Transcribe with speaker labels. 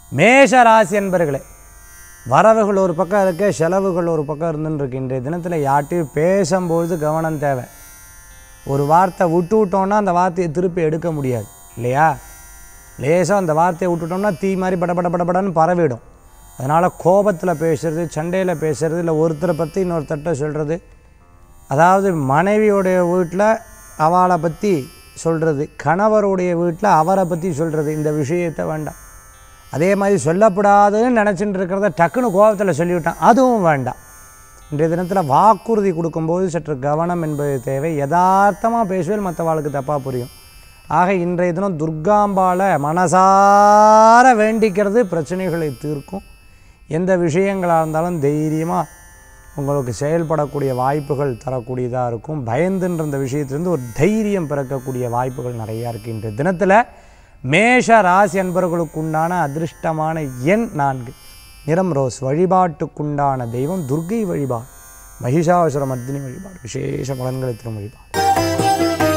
Speaker 1: மேஷ ராசி என்பர்களே வரவுகள் ஒரு பக்கம் இருக்க செலவுகள் ஒரு பக்கம் இருந்துன்னு இருக்கு இன்றைய தினத்தில் யார்ட்டையும் பேசும்பொழுது கவனம் தேவை ஒரு வார்த்தை விட்டு விட்டோம்னா அந்த வார்த்தையை திருப்பி எடுக்க முடியாது இல்லையா லேசாக அந்த வார்த்தையை விட்டுட்டோம்னா தீ மாதிரி பட பட பட படன்னு பரவிடும் அதனால் கோபத்தில் பேசுறது சண்டையில் பேசுறது இல்லை ஒருத்தரை பற்றி இன்னொருத்தட்ட சொல்கிறது அதாவது மனைவியோடைய வீட்டில் அவளை பற்றி சொல்கிறது கணவருடைய வீட்டில் அவரை பற்றி சொல்கிறது இந்த விஷயத்தை வேண்டாம் அதே மாதிரி சொல்லப்படாதுன்னு நினச்சிட்டு இருக்கிறத டக்குன்னு கோபத்தில் சொல்லிவிட்டான் அதுவும் வேண்டாம் இன்றைய தினத்தில் வாக்குறுதி கொடுக்கும்போது சற்று கவனம் என்பது தேவை யதார்த்தமாக பேசுவேல் மற்றவாளுக்கு தப்பாக புரியும் ஆக இன்றைய தினம் துர்காம்பால மனசார வேண்டிக்கிறது பிரச்சனைகளை தீர்க்கும் எந்த விஷயங்களாக இருந்தாலும் தைரியமாக உங்களுக்கு செயல்படக்கூடிய வாய்ப்புகள் தரக்கூடியதாக இருக்கும் பயந்துன்ற இந்த விஷயத்திலிருந்து ஒரு தைரியம் பிறக்கக்கூடிய வாய்ப்புகள் நிறையா இருக்குது இன்றைய தினத்தில் மேஷ ராசி என்பவர்களுக்கு உண்டான அதிர்ஷ்டமான எண் நான்கு நிறம் ரோஸ் வழிபாட்டுக்குண்டான தெய்வம் துர்க்கை வழிபாடு மகிஷாசுர மர்தினி வழிபாடு விசேஷ பலன்களை தரும் வழிபாடு